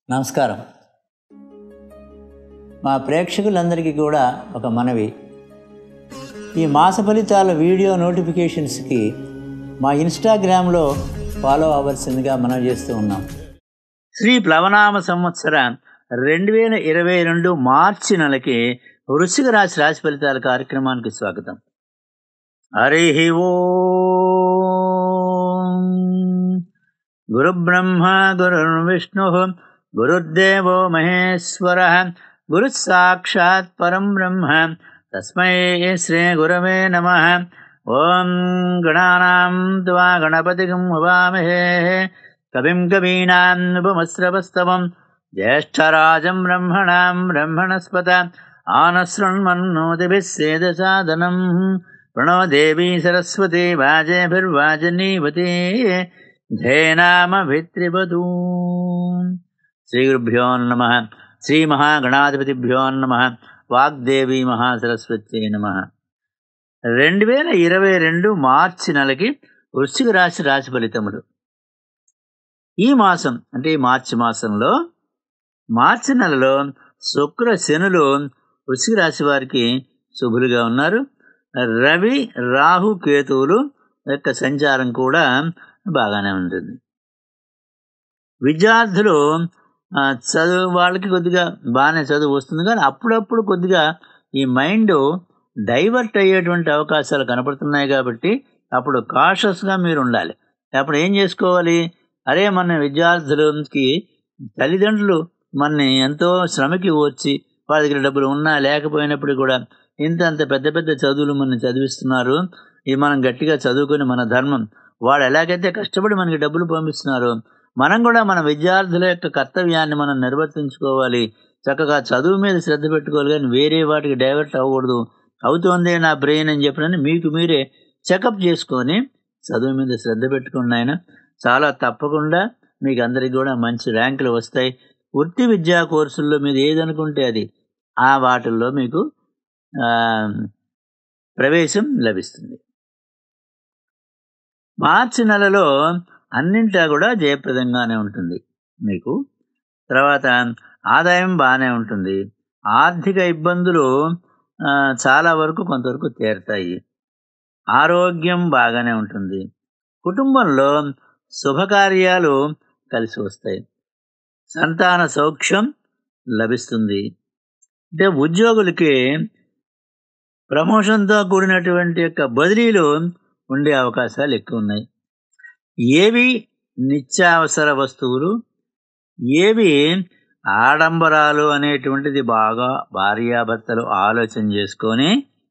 నమస్కారం మా ప్రేక్షకులందరికీ కూడా ఒక మనవి ఈ మాస ఫలితాల వీడియో నోటిఫికేషన్స్కి మా ఇన్స్టాగ్రామ్లో ఫాలో అవ్వాల్సిందిగా మనం చేస్తూ ఉన్నాం శ్రీ ప్లవనామ సంవత్సర రెండు వేల ఇరవై రెండు మార్చి నెలకి వృశ్చిక రాశి రాశి ఫలితాల కార్యక్రమానికి స్వాగతం హరి ఓం గురుబ్రహ్మ గురుర్విష్ణు గురుర్దేవో మహేశ్వర గురు సాక్షాత్ పరం బ్రహ్మ తస్మై శ్రీ గురవే నమ ఓం గణానాం త్వా గణపతిగం హవామహే కవిం కవీనాం ఉపమస్రవస్తవం జ్యేష్ఠరాజం బ్రహ్మణాం బ్రహ్మణస్పత ఆనశృణ్మన్నోతిభిः సేదసాదనం ప్రణవ దేవీ సరస్వతి వాజేభిర్వాజనీవతి ధేనామభిత్రివతూ శ్రీగురుభ్యో నమ శ్రీమహాగణాధిపతిభ్యో నమ వాగ్దేవి మహాసరస్వతి నమ రెండు వేల ఇరవై రెండు మార్చి నెలకి వృశ్చిక రాశి రాశి ఫలితములు ఈ మాసం అంటే ఈ మార్చి మాసంలో మార్చి నెలలో శుక్ర శనులు వృశ్చిక రాశి వారికి శుభులుగా ఉన్నారు రవి రాహు కేతువులు యొక్క సంచారం కూడా బాగానే ఉంటుంది విద్యార్థులు ఆ, చదువు వాళ్ళకి కొద్దిగా బాగానే చదువు వస్తుంది కానీ అప్పుడప్పుడు కొద్దిగా ఈ మైండ్ డైవర్ట్ అయ్యేటువంటి అవకాశాలు కనపడుతున్నాయి కాబట్టి అప్పుడు కాషస్గా మీరు ఉండాలి అప్పుడు ఏం చేసుకోవాలి అరే మన విద్యార్థులకి తల్లిదండ్రులు మనని ఎంతో శ్రమకి వచ్చి వాళ్ళ దగ్గర డబ్బులు ఉన్నా లేకపోయినప్పుడు కూడా ఇంత అంత పెద్ద పెద్ద చదువులు మనం చదివిస్తున్నారు ఇది మనం గట్టిగా చదువుకొని మన ధర్మం వాడు ఎలాగైతే కష్టపడి మనకి డబ్బులు పంపిస్తున్నారు మనం కూడా మన విద్యార్థుల యొక్క కర్తవ్యాన్ని మనం నిర్వర్తించుకోవాలి చక్కగా చదువు మీద శ్రద్ధ పెట్టుకోవాలి కానీ వేరే వాటికి డైవర్ట్ అవ్వకూడదు అవుతోందే నా బ్రెయిన్ అని చెప్పినని మీకు మీరే చెకప్ చేసుకొని చదువు మీద శ్రద్ధ పెట్టుకోండి ఆయన చాలా తప్పకుండా మీకు అందరికి కూడా మంచి ర్యాంకులు వస్తాయి వృత్తి విద్యా కోర్సుల్లో మీరు ఏదనుకుంటే అది ఆ వాటిల్లో మీకు ఆ, ప్రవేశం లభిస్తుంది మార్చి నెలలో అన్నింటా కూడా జయప్రదంగానే ఉంటుంది మీకు తర్వాత ఆదాయం బాగానే ఉంటుంది ఆర్థిక ఇబ్బందులు ఆ, చాలా వరకు కొంతవరకు తీరుతాయి ఆరోగ్యం బాగానే ఉంటుంది కుటుంబంలో శుభకార్యాలు కలిసి వస్తాయి సంతాన సౌఖ్యం లభిస్తుంది అంటే ఉద్యోగులకి ప్రమోషన్తో కూడినటువంటి యొక్క బదిలీలు ఉండే అవకాశాలు ఎక్కువ ఉన్నాయి ఏవి నిత్యావసర వస్తువులు ఏవి ఆడంబరాలు అనేటువంటిది బాగా భార్యాభర్తలు ఆలోచన చేసుకొని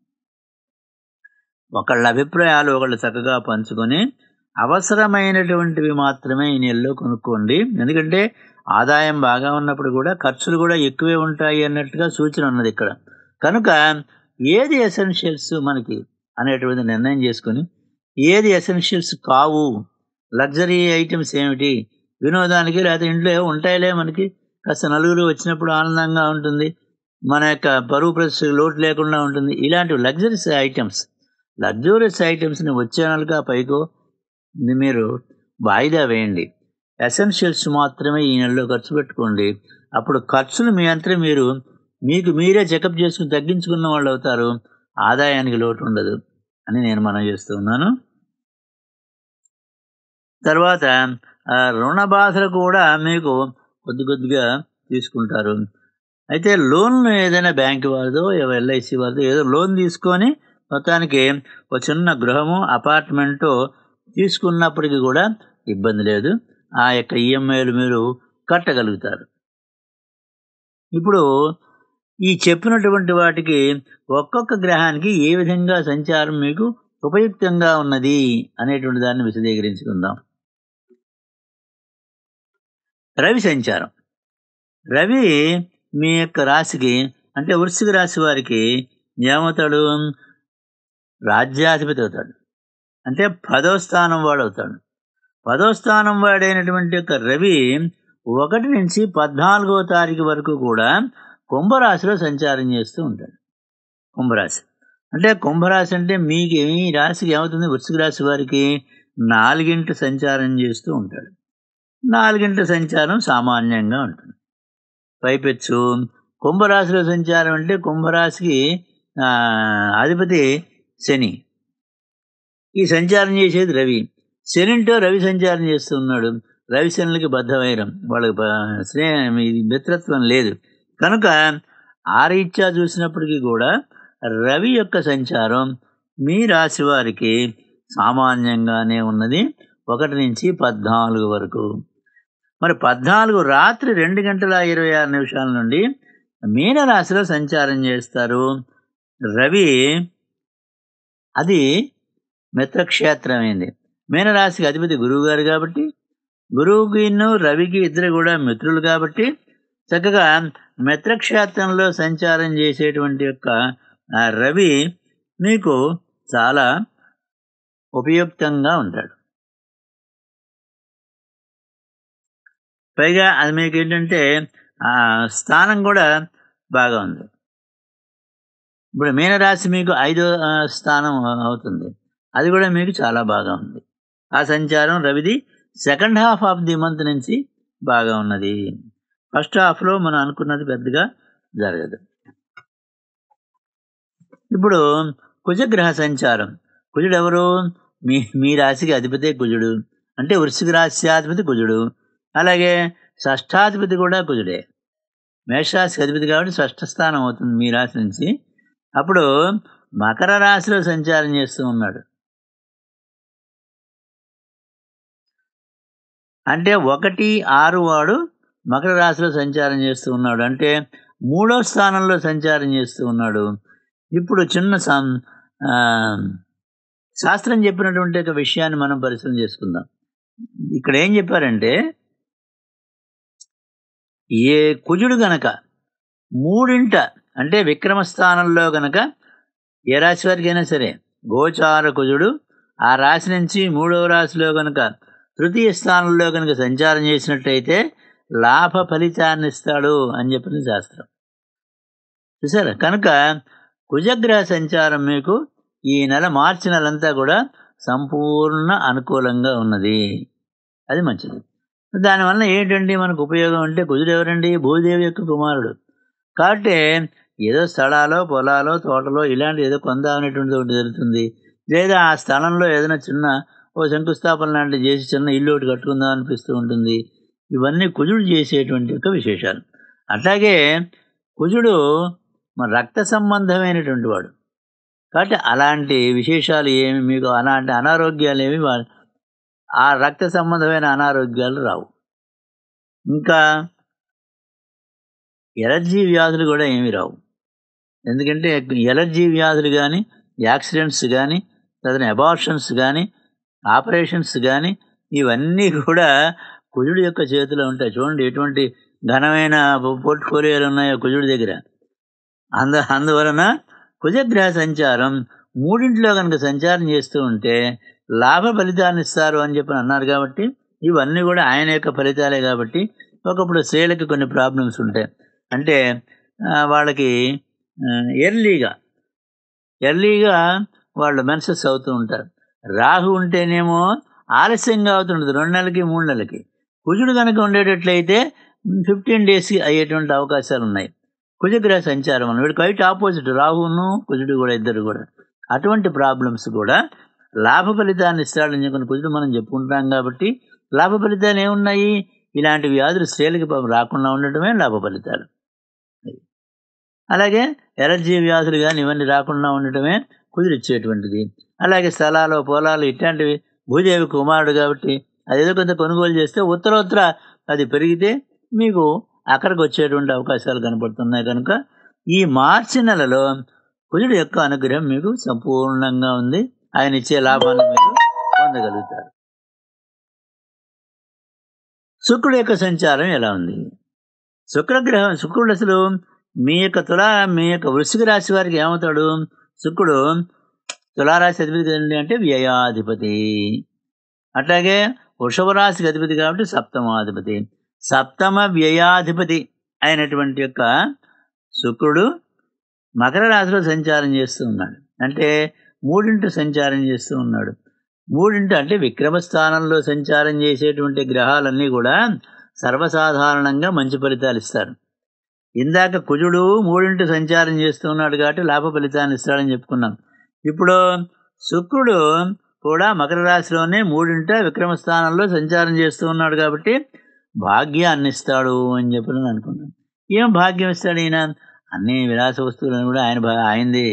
ఒకళ్ళ అభిప్రాయాలు ఒకళ్ళు చక్కగా పంచుకొని అవసరమైనటువంటివి మాత్రమే ఈ నెలలో కొనుక్కోండి ఎందుకంటే ఆదాయం బాగా ఉన్నప్పుడు కూడా ఖర్చులు కూడా ఎక్కువే ఉంటాయి అన్నట్టుగా సూచన ఉన్నది ఇక్కడ కనుక ఏది ఎసెన్షియల్స్ మనకి అనేటువంటి నిర్ణయం చేసుకొని ఏది ఎసెన్షియల్స్ కావు లగ్జరీ ఐటమ్స్ ఏమిటి వినోదానికి లేకపోతే ఇంట్లో ఏవో ఉంటాయిలే మనకి కాస్త నలుగురు వచ్చినప్పుడు ఆనందంగా ఉంటుంది మన యొక్క పరువు ప్రతిష్టకు లోటు లేకుండా ఉంటుంది ఇలాంటి లగ్జరీస్ ఐటమ్స్ లగ్జరీస్ ఐటమ్స్ని వచ్చే నెలగా పైకో మీరు వాయిదా వేయండి ఎసెన్షియల్స్ మాత్రమే ఈ నెలలో ఖర్చు పెట్టుకోండి అప్పుడు ఖర్చులు మీ అంతా మీరు మీకు మీరే చెకప్ చేసుకుని తగ్గించుకున్న వాళ్ళు అవుతారు ఆదాయానికి లోటు ఉండదు అని నేను మనం చేస్తూ ఉన్నాను తర్వాత ఆ, రుణ బాధలు కూడా మీకు కొద్ది కొద్దిగా తీసుకుంటారు అయితే లోన్లు ఏదైనా బ్యాంక్ వారిదో ఎల్ఐసి వారిదో ఏదో లోన్ తీసుకొని మొత్తానికి ఒక చిన్న గృహము అపార్ట్మెంటు తీసుకున్నప్పటికీ కూడా ఇబ్బంది లేదు ఆ యొక్క ఈఎంఐలు మీరు కట్టగలుగుతారు ఇప్పుడు ఈ చెప్పినటువంటి వాటికి ఒక్కొక్క గ్రహానికి ఏ విధంగా సంచారం మీకు ఉపయుక్తంగా ఉన్నది అనేటువంటి దాన్ని విశదీకరించుకుందాం రవి సంచారం రవి మీ యొక్క రాశికి అంటే వృశ్చిక రాశి వారికి ఏమవుతాడు రాజ్యాధిపతి అవుతాడు అంటే పదో స్థానం వాడు అవుతాడు పదో స్థానం వాడైనటువంటి యొక్క రవి ఒకటి నుంచి పద్నాలుగో తారీఖు వరకు కూడా కుంభరాశిలో సంచారం చేస్తూ ఉంటాడు కుంభరాశి అంటే కుంభరాశి అంటే మీకు ఈ రాశికి ఏమవుతుంది వృశ్చిక రాశి వారికి నాలుగింటి సంచారం చేస్తూ ఉంటాడు నాలుగింటి సంచారం సామాన్యంగా ఉంటుంది పైపెచ్చు కుంభరాశిలో సంచారం అంటే కుంభరాశికి ఆ, అధిపతి శని ఈ సంచారం చేసేది రవి శనింటో రవి సంచారం చేస్తూ ఉన్నాడు రవి శనులకి బద్ధవైరం వాళ్ళకి బ- స్నేహ ఇది మిత్రత్వం లేదు కనుక ఆ రీత్యా చూసినప్పటికీ కూడా రవి యొక్క సంచారం మీ రాశి వారికి సామాన్యంగానే ఉన్నది ఒకటి నుంచి పద్నాలుగు వరకు మరి పద్నాలుగు రాత్రి రెండు గంటల ఇరవై ఆరు నిమిషాల నుండి మీనరాశిలో సంచారం చేస్తారు రవి అది మిత్రక్షేత్రమైంది మీనరాశికి అధిపతి గురువు గారు కాబట్టి గురువుకి రవికి ఇద్దరు కూడా మిత్రులు కాబట్టి చక్కగా మిత్రక్షేత్రంలో సంచారం చేసేటువంటి యొక్క ఆ రవి మీకు చాలా ఉపయుక్తంగా ఉంటాడు పైగా అది మీకు ఏంటంటే ఆ స్థానం కూడా బాగా ఉంది ఇప్పుడు మీనరాశి మీకు ఐదో ఆ, స్థానం అవుతుంది అది కూడా మీకు చాలా బాగా ఉంది ఆ సంచారం రవిది second half of the month నుంచి బాగా ఉన్నది ఫస్ట్ హాఫ్లో మనం అనుకున్నది పెద్దగా జరగదు ఇప్పుడు కుజగ్రహ సంచారం కుజుడు ఎవరు మీ మీ రాశికి అధిపతే కుజుడు అంటే వృశ్చిక రాశ్యాధిపతి కుజుడు అలాగే షష్ఠాధిపతి కూడా కుజుడే మేషరాశికి అధిపతి కాబట్టి షష్ఠ స్థానం అవుతుంది మీ రాశి నుంచి అప్పుడు మకర రాశిలో సంచారం చేస్తూ ఉన్నాడు అంటే ఒకటి ఆరు వాడు మకర రాశిలో సంచారం చేస్తూ ఉన్నాడు అంటే మూడో స్థానంలో సంచారం చేస్తూ ఉన్నాడు ఇప్పుడు చిన్న సం ఆ, శాస్త్రం చెప్పినటువంటి ఒక విషయాన్ని మనం పరిశీలన చేసుకుందాం ఇక్కడ ఏం చెప్పారంటే ఏ కుజుడు గనక మూడింట అంటే విక్రమ స్థానంలో గనక ఏ రాశి వారికి అయినా సరే గోచార కుజుడు ఆ రాశి నుంచి మూడవ రాశిలో గనక తృతీయ స్థానంలో కనుక సంచారం చేసినట్టయితే లాభ ఫలితాన్ని ఇస్తాడు అని చెప్పింది శాస్త్రం చూసారా కనుక కుజగ్రహ సంచారం మీకు ఈ నెల మార్చి నెలంతా కూడా సంపూర్ణ అనుకూలంగా ఉన్నది అది మంచిది దానివల్ల ఏంటండి మనకు ఉపయోగం అంటే కుజుడు ఎవరండి భూదేవి యొక్క కుమారుడు కాబట్టి ఏదో స్థలాలో పొలాలో తోటలో ఇలాంటి ఏదో కొందామనేటువంటిది ఒకటి జరుగుతుంది లేదా ఆ స్థలంలో ఏదైనా చిన్న ఓ శంకుస్థాపన లాంటివి చేసి చిన్న ఇల్లు ఒకటి కట్టుకుందాం అనిపిస్తూ ఉంటుంది ఇవన్నీ కుజుడు చేసేటువంటి యొక్క విశేషాలు అట్లాగే కుజుడు మన రక్త సంబంధమైనటువంటి వాడు కాబట్టి అలాంటి విశేషాలు ఏమి మీకు అలాంటి అనారోగ్యాలు ఏమి వా- ఆ రక్త సంబంధమైన అనారోగ్యాలు రావు ఇంకా ఎలర్జీ వ్యాధులు కూడా ఏమి రావు ఎందుకంటే ఎలర్జీ వ్యాధులు కానీ యాక్సిడెంట్స్ కానీ లేదా అబార్షన్స్ కానీ ఆపరేషన్స్ కానీ ఇవన్నీ కూడా కుజుడు యొక్క చేతిలో ఉంటాయి చూడండి ఎటువంటి ఘనమైన పోర్ట్ఫోలియోలు ఉన్నాయో కుజుడి దగ్గర అందు అందువలన కుజగ్రహ సంచారం మూడింటిలో కనుక సంచారం చేస్తూ ఉంటే లాభ ఫలితాన్ని ఇస్తారు అని చెప్పి అన్నారు కాబట్టి ఇవన్నీ కూడా ఆయన యొక్క ఫలితాలే కాబట్టి ఒకప్పుడు స్త్రీలకి కొన్ని ప్రాబ్లమ్స్ ఉంటాయి అంటే ఆ, వాళ్ళకి ఎర్లీగా ఎర్లీగా వాళ్ళు మెన్సెస్ అవుతూ ఉంటారు రాహు ఉంటేనేమో ఆలస్యంగా అవుతుంటుంది రెండు నెలలకి మూడు నెలలకి కుజుడు కనుక ఉండేటట్లయితే ఫిఫ్టీన్ డేస్కి అయ్యేటువంటి అవకాశాలు ఉన్నాయి కుజగ్రహ సంచారం అని వీడు క్వైట్ ఆపోజిట్ రాహును కుజుడు కూడా ఇద్దరు కూడా అటువంటి ప్రాబ్లమ్స్ కూడా లాభ ఫలితాన్ని ఇస్తాడని చెప్పిన కుజుడు మనం చెప్పుకుంటాం కాబట్టి లాభ ఫలితాలు ఏమున్నాయి ఇలాంటి వ్యాధులు స్త్రీలకి పాపం రాకుండా ఉండటమే లాభ ఫలితాలు అలాగే ఎలర్జీ వ్యాధులు కానీ ఇవన్నీ రాకుండా ఉండటమే కుదిరిచ్చేటువంటిది అలాగే స్థలాలు పొలాలు ఇట్లాంటివి భూదేవి కుమారుడు కాబట్టి అదేదో కొంత కొనుగోలు చేస్తే ఉత్తరోత్తర అది పెరిగితే మీకు అక్కడికి వచ్చేటువంటి అవకాశాలు కనపడుతున్నాయి కనుక ఈ మార్చి నెలలో కుజుడు యొక్క అనుగ్రహం మీకు సంపూర్ణంగా ఉంది ఆయన ఇచ్చే లాభాలను మీరు పొందగలుగుతారు శుక్రుడు యొక్క సంచారం ఎలా ఉంది శుక్రగ్రహం శుక్రుడు అసలు మీ యొక్క తులా మీ యొక్క వృశ్చిక రాశి వారికి ఏమవుతాడు శుక్రుడు తులారాశి అధిపతి కదండి అంటే వ్యయాధిపతి అట్లాగే వృషభ రాశికి అధిపతి కాబట్టి సప్తమాధిపతి సప్తమ వ్యయాధిపతి అయినటువంటి యొక్క శుక్రుడు మకర రాశిలో సంచారం చేస్తూ ఉన్నాడు అంటే మూడింటి సంచారం చేస్తూ ఉన్నాడు మూడింటి అంటే విక్రమ స్థానంలో సంచారం చేసేటువంటి గ్రహాలన్నీ కూడా సర్వసాధారణంగా మంచి ఫలితాలు ఇస్తారు ఇందాక కుజుడు మూడింటి సంచారం చేస్తూ ఉన్నాడు కాబట్టి లాభ ఫలితాన్ని ఇస్తాడని చెప్పుకున్నాం ఇప్పుడు శుక్రుడు కూడా మకర రాశిలోనే మూడింట విక్రమ స్థానంలో సంచారం చేస్తూ ఉన్నాడు కాబట్టి భాగ్యాన్ని ఇస్తాడు అని చెప్పి నేను అనుకున్నాను ఏం భాగ్యం ఇస్తాడు ఈయన అన్ని విలాస వస్తువులను కూడా ఆయన భా- ఆయనదే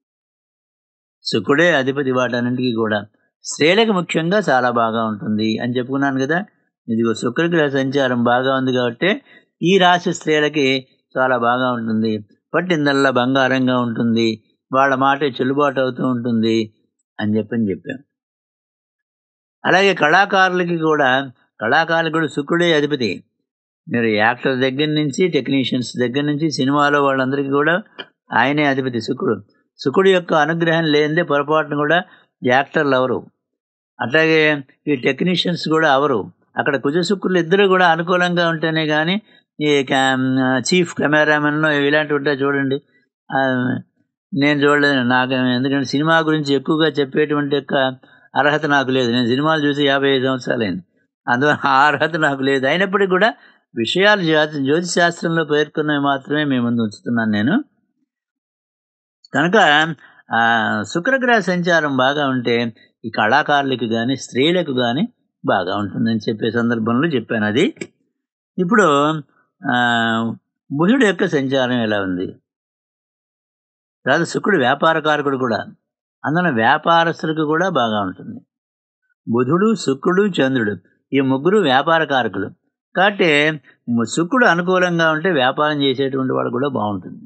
శుక్రుడే అధిపతి వాటన్నింటికి కూడా స్త్రీలకు ముఖ్యంగా చాలా బాగా ఉంటుంది అని చెప్పుకున్నాను కదా ఇదిగో శుక్రగ్రహ సంచారం బాగా ఉంది కాబట్టి ఈ రాశి స్త్రీలకి చాలా బాగా ఉంటుంది పట్టిందల్లా బంగారంగా ఉంటుంది వాళ్ళ మాట చెల్లుబాటు అవుతూ ఉంటుంది అని చెప్పని చెప్పాం అలాగే కళాకారులకి కూడా కళాకారులకు కూడా శుక్రుడే అధిపతి మీరు యాక్టర్ దగ్గర నుంచి టెక్నీషియన్స్ దగ్గర నుంచి సినిమాలో వాళ్ళందరికీ కూడా ఆయనే అధిపతి శుక్రుడు శుక్రుడు యొక్క అనుగ్రహం లేనిదే పొరపాటును కూడా యాక్టర్లు అవరు అట్లాగే ఈ టెక్నీషియన్స్ కూడా అవరు అక్కడ కుజ శుక్రులు ఇద్దరు కూడా అనుకూలంగా ఉంటేనే కానీ ఈ చీఫ్ కెమెరామెన్ ఇలాంటివి ఉంటాయి చూడండి ఆ, నేను చూడలేదు నాకు ఎందుకంటే సినిమా గురించి ఎక్కువగా చెప్పేటువంటి యొక్క అర్హత నాకు లేదు నేను సినిమాలు చూసి యాభై ఐదు సంవత్సరాలైంది అందువల్ల ఆ అర్హత నాకు లేదు అయినప్పటికీ కూడా విషయాలు జ్యోతి జ్యోతిష్ శాస్త్రంలో పేర్కొన్నవి మాత్రమే మీ ముందు ఉంచుతున్నాను నేను కనుక ఆ, శుక్రగ్రహ సంచారం బాగా ఉంటే ఈ కళాకారులకు కానీ స్త్రీలకు కానీ బాగా ఉంటుందని చెప్పే సందర్భంలో చెప్పాను అది ఇప్పుడు ఆ, బుధుడు యొక్క సంచారం ఎలా ఉంది తర్వాత శుక్రుడు వ్యాపారకారకుడు కూడా అందున వ్యాపారస్తులకు కూడా బాగా ఉంటుంది బుధుడు శుక్రుడు చంద్రుడు ఈ ముగ్గురు వ్యాపారకారకులు కాబట్టి ము- శుక్రుడు అనుకూలంగా ఉంటే వ్యాపారం చేసేటువంటి వాడు కూడా బాగుంటుంది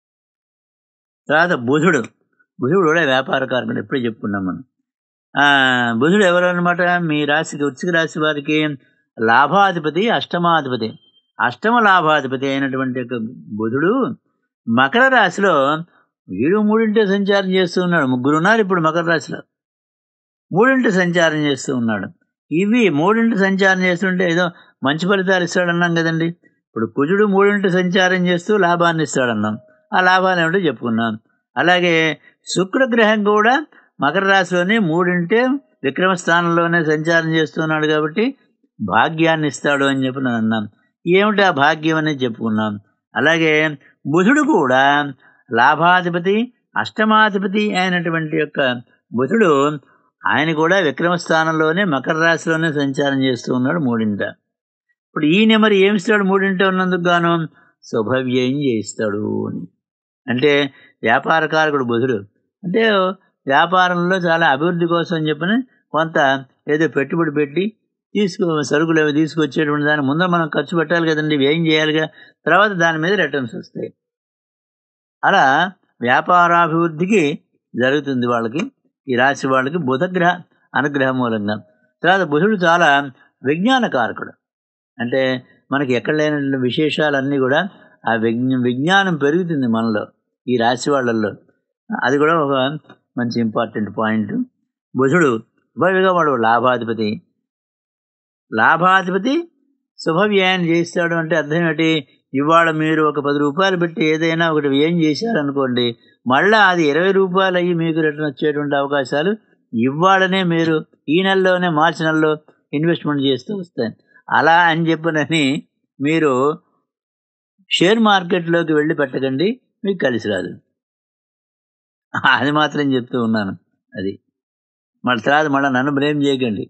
తర్వాత బుధుడు బుధుడు కూడా వ్యాపారకారకుడు ఎప్పుడే చెప్పుకున్నాం మనం ఆ, బుధుడు ఎవరు అనమాట మీ రాశికి వృశ్చిక రాశి వారికి లాభాధిపతి అష్టమాధిపతి అష్టమ లాభాధిపతి అయినటువంటి యొక్క బుధుడు మకర రాశిలో వీడు మూడింటి సంచారం చేస్తూ ఉన్నాడు ముగ్గురు ఉన్నారు ఇప్పుడు మకర రాశిలో మూడింటి సంచారం చేస్తూ ఉన్నాడు ఇవి మూడింటి సంచారం చేస్తుంటే ఏదో మంచి ఫలితాలు ఇస్తాడన్నాం కదండి ఇప్పుడు కుజుడు మూడింటి సంచారం చేస్తూ లాభాన్ని ఇస్తాడన్నాం ఆ లాభాలు ఏమిటో చెప్పుకున్నాం అలాగే శుక్రగ్రహం కూడా మకర రాశిలోనే మూడింటే విక్రమ స్థానంలోనే సంచారం చేస్తున్నాడు కాబట్టి భాగ్యాన్ని ఇస్తాడు అని చెప్పి నేను అన్నాం ఏమిటి ఆ భాగ్యం అనేది చెప్పుకున్నాం అలాగే బుధుడు కూడా లాభాధిపతి అష్టమాధిపతి అయినటువంటి యొక్క బుధుడు ఆయన కూడా విక్రమ స్థానంలోనే మకర రాశిలోనే సంచారం చేస్తూ ఉన్నాడు మూడింట ఇప్పుడు ఈయన మరి ఏమిస్తాడు మూడింట ఉన్నందుకు గాను శుభవ్యయం చేయిస్తాడు అని అంటే వ్యాపారకారకుడు బుధుడు అంటే వ్యాపారంలో చాలా అభివృద్ధి కోసం అని చెప్పని కొంత ఏదో పెట్టుబడి పెట్టి తీసుకో సరుకులు అవి తీసుకొచ్చేటువంటి దాని ముందర మనం ఖర్చు పెట్టాలి కదండి వ్యయం చేయాలిగా తర్వాత దాని మీద రిటర్న్స్ వస్తాయి అలా వ్యాపారాభివృద్ధికి జరుగుతుంది వాళ్ళకి ఈ రాశి వాళ్ళకి బుధగ్రహ అనుగ్రహం మూలంగా తర్వాత బుధుడు చాలా విజ్ఞానకారకుడు అంటే మనకి ఎక్కడ లేనటువంటి విశేషాలన్నీ కూడా ఆ విజ్ఞ విజ్ఞానం పెరుగుతుంది మనలో ఈ రాశి వాళ్ళల్లో అది కూడా ఒక మంచి ఇంపార్టెంట్ పాయింట్ బుధుడు శుభవిగా వాడు లాభాధిపతి లాభాధిపతి శుభవ్యయం చేస్తాడు అంటే అర్థం ఏంటి ఇవాళ మీరు ఒక పది రూపాయలు పెట్టి ఏదైనా ఒకటి వ్యయం చేశారనుకోండి మళ్ళా అది ఇరవై రూపాయలు అయ్యి మీకు రిటర్న్ వచ్చేటువంటి అవకాశాలు ఇవాళనే మీరు ఈ నెలలోనే మార్చి నెలలో ఇన్వెస్ట్మెంట్ చేస్తూ వస్తాయి అలా అని చెప్పనని మీరు షేర్ మార్కెట్లోకి వెళ్ళి పెట్టకండి మీకు కలిసి రాదు అది మాత్రం చెప్తూ ఉన్నాను అది మళ్ళీ తర్వాత మళ్ళీ నన్ను బ్లేమ్ చేయకండి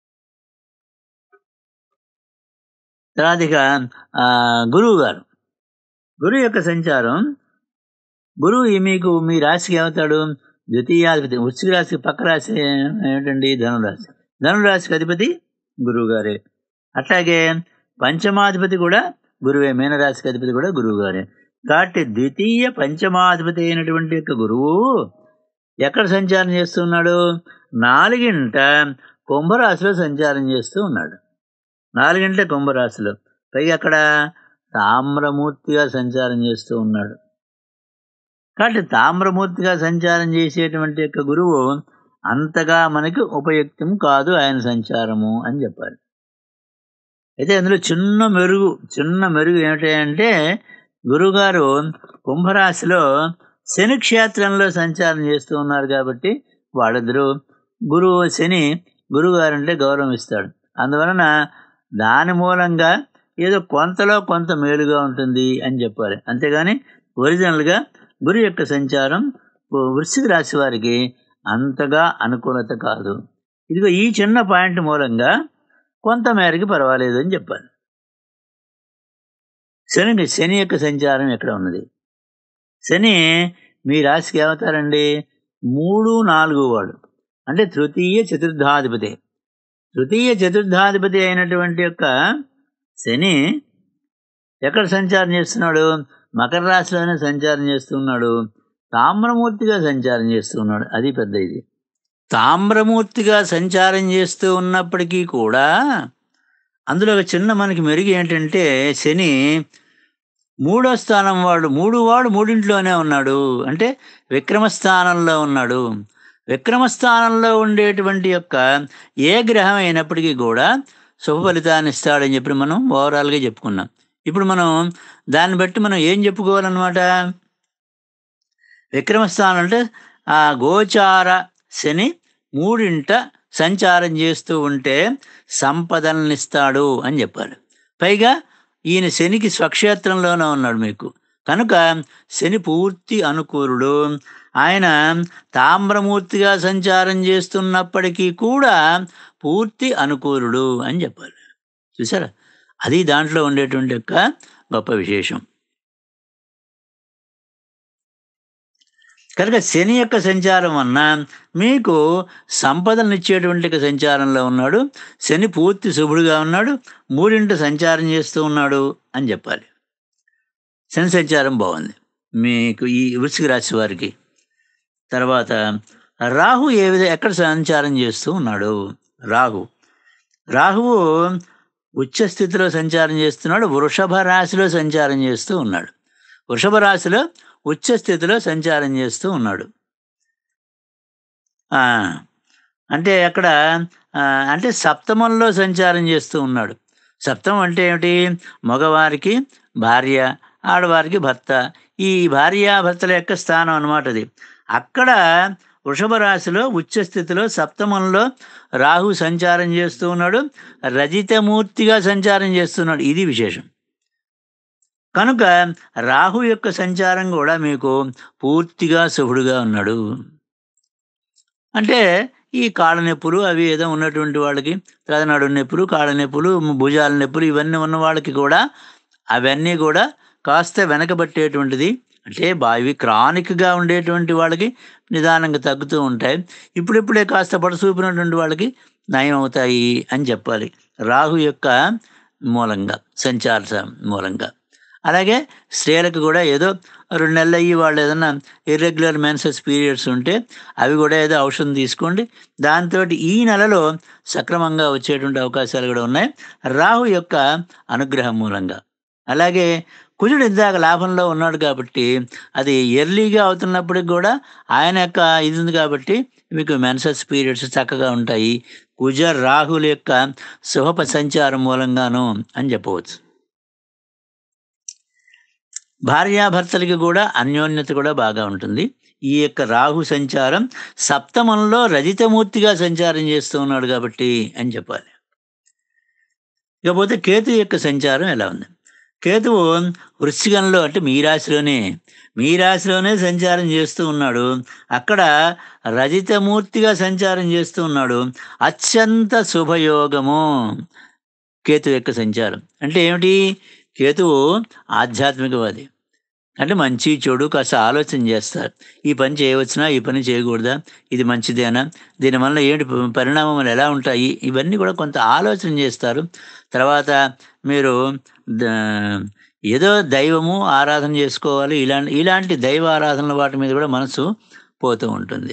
తర్వాత ఇక ఆ, గురువు గారు గురువు యొక్క సంచారం గురువు ఈ మీకు మీ రాశికి ఏమవుతాడు ద్వితీయాధిపతి వృశ్చిక రాశికి పక్క రాశి ఏమిటండి ధనురాశి ధనురాశికి అధిపతి గురువు గారే అట్లాగే పంచమాధిపతి కూడా గురువే మీనరాశికి అధిపతి కూడా గురువు గారే కాబట్టి ద్వితీయ పంచమాధిపతి అయినటువంటి యొక్క గురువు ఎక్కడ సంచారం చేస్తున్నాడు నాలుగింట కుంభరాశిలో సంచారం చేస్తూ ఉన్నాడు నాలుగింట కుంభరాశిలో పైగా అక్కడ తామ్రమూర్తిగా సంచారం చేస్తూ ఉన్నాడు కాబట్టి తామ్రమూర్తిగా సంచారం చేసేటువంటి యొక్క గురువు అంతగా మనకి ఉపయుక్తం కాదు ఆయన సంచారము అని చెప్పాలి అయితే అందులో చిన్న మెరుగు చిన్న మెరుగు ఏమిటంటే గురువుగారు కుంభరాశిలో శని క్షేత్రంలో సంచారం చేస్తూ ఉన్నారు కాబట్టి వాళ్ళిద్దరూ గురువు శని గురువుగారు అంటే గౌరవం ఇస్తాడు అందువలన దాని మూలంగా ఏదో కొంతలో కొంత మేలుగా ఉంటుంది అని చెప్పాలి అంతేగాని ఒరిజినల్గా గురు యొక్క సంచారం వృశ్చిక రాశి వారికి అంతగా అనుకూలత కాదు ఇదిగో ఈ చిన్న పాయింట్ మూలంగా కొంత మేరకి పర్వాలేదు అని చెప్పాలి శని శని యొక్క సంచారం ఎక్కడ ఉన్నది శని మీ రాశికి ఏమవుతారండి మూడు నాలుగు వాడు అంటే తృతీయ చతుర్థాధిపతి తృతీయ చతుర్థాధిపతి అయినటువంటి యొక్క శని ఎక్కడ సంచారం చేస్తున్నాడు మకర రాశిలోనే సంచారం చేస్తున్నాడు తామ్రమూర్తిగా సంచారం చేస్తూ ఉన్నాడు అది పెద్ద ఇది తామ్రమూర్తిగా సంచారం చేస్తూ ఉన్నప్పటికీ కూడా అందులో ఒక చిన్న మనకి మెరుగు ఏంటంటే శని మూడో స్థానం వాడు మూడు వాడు మూడింట్లోనే ఉన్నాడు అంటే విక్రమస్థానంలో ఉన్నాడు విక్రమస్థానంలో ఉండేటువంటి యొక్క ఏ గ్రహం అయినప్పటికీ కూడా శుభ ఫలితాన్ని ఇస్తాడని చెప్పి మనం ఓవరాల్గా చెప్పుకున్నాం ఇప్పుడు మనం దాన్ని బట్టి మనం ఏం చెప్పుకోవాలన్నమాట విక్రమస్థానం అంటే ఆ గోచార శని మూడింట సంచారం చేస్తూ ఉంటే సంపదలనిస్తాడు అని చెప్పారు పైగా ఈయన శనికి స్వక్షేత్రంలోనే ఉన్నాడు మీకు కనుక శని పూర్తి అనుకూలుడు ఆయన తామ్రమూర్తిగా సంచారం చేస్తున్నప్పటికీ కూడా పూర్తి అనుకూలుడు అని చెప్పాలి చూసారా అది దాంట్లో ఉండేటువంటి యొక్క గొప్ప విశేషం కనుక శని యొక్క సంచారం వలన మీకు సంపదలను ఇచ్చేటువంటి సంచారంలో ఉన్నాడు శని పూర్తి శుభుడుగా ఉన్నాడు మూడింట సంచారం చేస్తూ ఉన్నాడు అని చెప్పాలి శని సంచారం బాగుంది మీకు ఈ వృశ్చిక రాశి వారికి తర్వాత రాహు ఏ విధంగా ఎక్కడ సంచారం చేస్తూ ఉన్నాడు రాహు రాహువు ఉచ్చ స్థితిలో సంచారం చేస్తున్నాడు వృషభ రాశిలో సంచారం చేస్తూ ఉన్నాడు వృషభ రాశిలో ఉచ్చ స్థితిలో సంచారం చేస్తూ ఉన్నాడు అంటే అక్కడ అంటే సప్తమంలో సంచారం చేస్తూ ఉన్నాడు సప్తమం అంటే ఏమిటి మగవారికి భార్య ఆడవారికి భర్త ఈ భార్య భర్తల యొక్క స్థానం అనమాట అది అక్కడ వృషభ రాశిలో ఉచ్చ స్థితిలో సప్తమంలో రాహు సంచారం చేస్తూ ఉన్నాడు రజితమూర్తిగా సంచారం చేస్తున్నాడు ఇది విశేషం కనుక రాహు యొక్క సంచారం కూడా మీకు పూర్తిగా శుభుడుగా ఉన్నాడు అంటే ఈ కాళ్ళ నొప్పులు అవి ఏదో ఉన్నటువంటి వాళ్ళకి తలనాడు నొప్పులు కాళ్ళ నొప్పులు భుజాల నొప్పులు ఇవన్నీ ఉన్న వాళ్ళకి కూడా అవన్నీ కూడా కాస్త వెనకబట్టేటువంటిది అంటే బావి క్రానిక్గా ఉండేటువంటి వాళ్ళకి నిదానంగా తగ్గుతూ ఉంటాయి ఇప్పుడిప్పుడే కాస్త పడసూపినటువంటి వాళ్ళకి నయం అవుతాయి అని చెప్పాలి రాహు యొక్క మూలంగా సంచార మూలంగా అలాగే స్త్రీలకు కూడా ఏదో రెండు నెలలు అయ్యి వాళ్ళు ఏదైనా ఇర్రెగ్యులర్ మెన్సెస్ పీరియడ్స్ ఉంటే అవి కూడా ఏదో ఔషధం తీసుకోండి దాంతో ఈ నెలలో సక్రమంగా వచ్చేటువంటి అవకాశాలు కూడా ఉన్నాయి రాహు యొక్క అనుగ్రహం మూలంగా అలాగే కుజుడు ఇందాక లాభంలో ఉన్నాడు కాబట్టి అది ఎర్లీగా అవుతున్నప్పటికి కూడా ఆయన యొక్క ఇది ఉంది కాబట్టి మీకు మెన్సస్ పీరియడ్స్ చక్కగా ఉంటాయి కుజ రాహుల యొక్క శుభ సంచారం మూలంగాను అని చెప్పవచ్చు భార్యాభర్తలకి కూడా అన్యోన్యత కూడా బాగా ఉంటుంది ఈ యొక్క రాహు సంచారం సప్తమంలో రజితమూర్తిగా సంచారం చేస్తూ ఉన్నాడు కాబట్టి అని చెప్పాలి ఇకపోతే కేతు యొక్క సంచారం ఎలా ఉంది కేతువు వృశ్చికంలో అంటే మీ రాశిలోనే మీ రాశిలోనే సంచారం చేస్తూ ఉన్నాడు అక్కడ రజితమూర్తిగా సంచారం చేస్తూ ఉన్నాడు అత్యంత శుభయోగము కేతు యొక్క సంచారం అంటే ఏమిటి కేతువు ఆధ్యాత్మికవాది అంటే మంచి చెడు కాస్త ఆలోచన చేస్తారు ఈ పని చేయవచ్చునా ఈ పని చేయకూడదా ఇది మంచిదేనా దీనివల్ల ఏంటి పరిణామాలు ఎలా ఉంటాయి ఇవన్నీ కూడా కొంత ఆలోచన చేస్తారు తర్వాత మీరు ఏదో దైవము ఆరాధన చేసుకోవాలి ఇలాంటి ఇలాంటి దైవ ఆరాధనల వాటి మీద కూడా మనసు పోతూ ఉంటుంది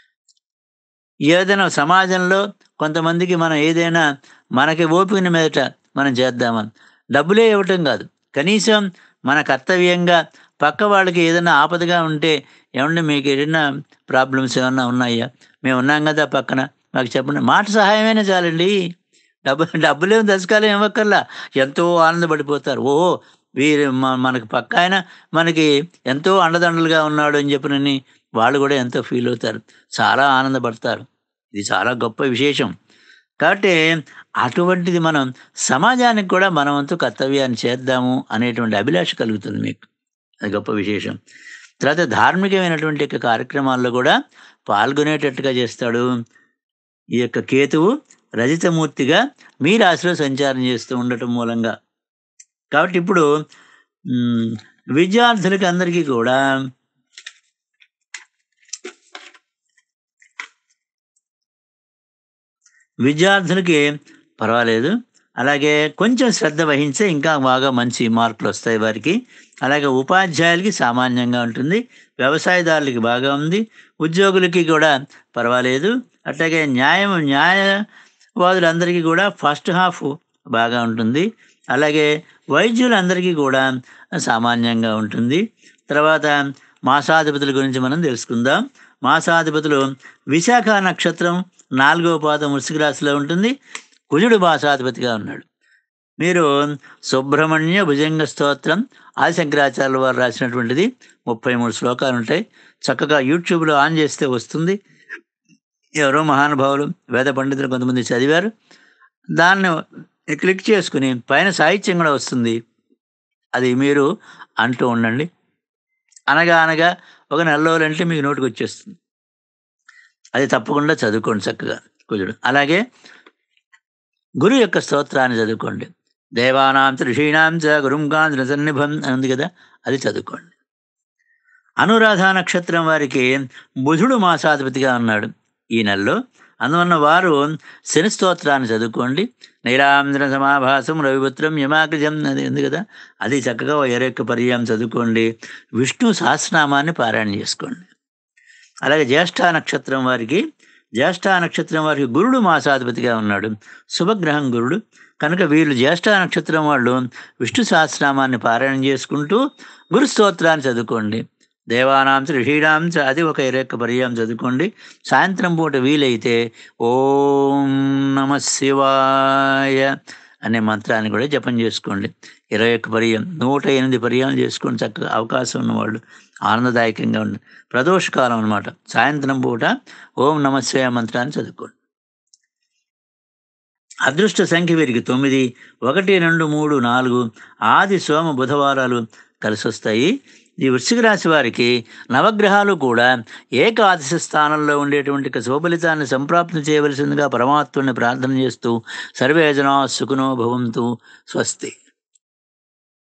ఏదైనా సమాజంలో కొంతమందికి మనం ఏదైనా మనకి ఓపికని మీదట మనం చేద్దామని డబ్బులే ఇవ్వటం కాదు కనీసం మన కర్తవ్యంగా పక్క వాళ్ళకి ఏదైనా ఆపదగా ఉంటే ఏమంటే మీకు ఏదైనా ప్రాబ్లమ్స్ ఏమన్నా ఉన్నాయా మేము ఉన్నాం కదా పక్కన మాకు చెప్పండి మాట సహాయమైనా చాలండి డబ్బు డబ్బులేం దశకాలం ఇవ్వక్కర్లా ఎంతో ఆనందపడిపోతారు ఓహో వీరు మనకి పక్క ఆయన మనకి ఎంతో అండదండలుగా ఉన్నాడు అని చెప్పినని వాళ్ళు కూడా ఎంతో ఫీల్ అవుతారు చాలా ఆనందపడతారు ఇది చాలా గొప్ప విశేషం కాబట్టి అటువంటిది మనం సమాజానికి కూడా మన వంతు కర్తవ్యాన్ని చేద్దాము అనేటువంటి అభిలాష కలుగుతుంది మీకు అది గొప్ప విశేషం తర్వాత ధార్మికమైనటువంటి యొక్క కార్యక్రమాల్లో కూడా పాల్గొనేటట్టుగా చేస్తాడు ఈ యొక్క కేతువు రజితమూర్తిగా మీ రాశిలో సంచారం చేస్తూ ఉండటం మూలంగా కాబట్టి ఇప్పుడు మ్, విద్యార్థులకి అందరికీ కూడా విద్యార్థులకి పర్వాలేదు అలాగే కొంచెం శ్రద్ధ వహించే ఇంకా బాగా మంచి మార్కులు వస్తాయి వారికి అలాగే ఉపాధ్యాయులకి సామాన్యంగా ఉంటుంది వ్యవసాయదారులకి బాగా ఉంది ఉద్యోగులకి కూడా పర్వాలేదు అట్లాగే న్యాయం న్యాయవాదులందరికీ కూడా ఫస్ట్ హాఫ్ బాగా ఉంటుంది అలాగే వైద్యులందరికీ కూడా సామాన్యంగా ఉంటుంది తర్వాత మాసాధిపతుల గురించి మనం తెలుసుకుందాం మాసాధిపతులు విశాఖ నక్షత్రం నాలుగవ పాదం వృశ్చిక రాశిలో ఉంటుంది కుజుడు మాసాధిపతిగా ఉన్నాడు మీరు సుబ్రహ్మణ్య భుజంగ స్తోత్రం ఆదిశంకరాచార్యుల వారు రాసినటువంటిది ముప్పై మూడు శ్లోకాలు ఉంటాయి చక్కగా యూట్యూబ్లో ఆన్ చేస్తే వస్తుంది ఎవరో మహానుభావులు వేద పండితులు కొంతమంది చదివారు దాన్ని క్లిక్ చేసుకుని పైన సాహిత్యం కూడా వస్తుంది అది మీరు అంటూ ఉండండి అనగా అనగా ఒక నెల రోజులంటే మీకు నోటికి వచ్చేస్తుంది అది తప్పకుండా చదువుకోండి చక్కగా కుజుడు అలాగే గురు యొక్క స్తోత్రాన్ని చదువుకోండి దేవానాం చ ఋషీణాం చ గురుం కాంతి సన్నిభం అని ఉంది కదా అది చదువుకోండి అనురాధ నక్షత్రం వారికి బుధుడు మాసాధిపతిగా ఉన్నాడు ఈ నెలలో అందువల్ల వారు శని స్తోత్రాన్ని చదువుకోండి నీలాంధ్ర సమాభాసం రవిపుత్రం యమాగ్రజం అది ఉంది కదా అది చక్కగా ఓ ఎరొక్క పర్యాయం చదువుకోండి విష్ణు సహస్రనామాన్ని పారాయణ చేసుకోండి అలాగే జ్యేష్ఠ నక్షత్రం వారికి జ్యేష్ఠ నక్షత్రం వారికి గురుడు మాసాధిపతిగా ఉన్నాడు శుభగ్రహం గురుడు కనుక వీళ్ళు జ్యేష్ఠ నక్షత్రం వాళ్ళు విష్ణు సహస్రనామాన్ని పారాయణ చేసుకుంటూ గురు స్తోత్రాన్ని చదువుకోండి దేవానాం చ ఋషీణాం చ అది ఒక ఇరవై ఒక్క పర్యాయం చదువుకోండి సాయంత్రం పూట వీలైతే ఓం నమ శివాయ అనే మంత్రాన్ని కూడా జపం చేసుకోండి ఇరవై ఒక్క పర్యం నూట ఎనిమిది పర్యాలు చేసుకోండి చక్కగా అవకాశం ఉన్నవాళ్ళు ఆనందదాయకంగా ఉండి ప్రదోషకాలం అనమాట సాయంత్రం పూట ఓం నమ శివాయ మంత్రాన్ని చదువుకోండి అదృష్ట సంఖ్య వీరికి తొమ్మిది ఒకటి రెండు మూడు నాలుగు ఆది సోమ బుధవారాలు కలిసి వస్తాయి ఈ వృశ్చిక రాశి వారికి నవగ్రహాలు కూడా ఏకాదశ స్థానంలో ఉండేటువంటి ఒక శుభఫలితాన్ని సంప్రాప్తం చేయవలసిందిగా పరమాత్ముని ప్రార్థన చేస్తూ సర్వేజనా సుఖనో భవంతు స్వస్తి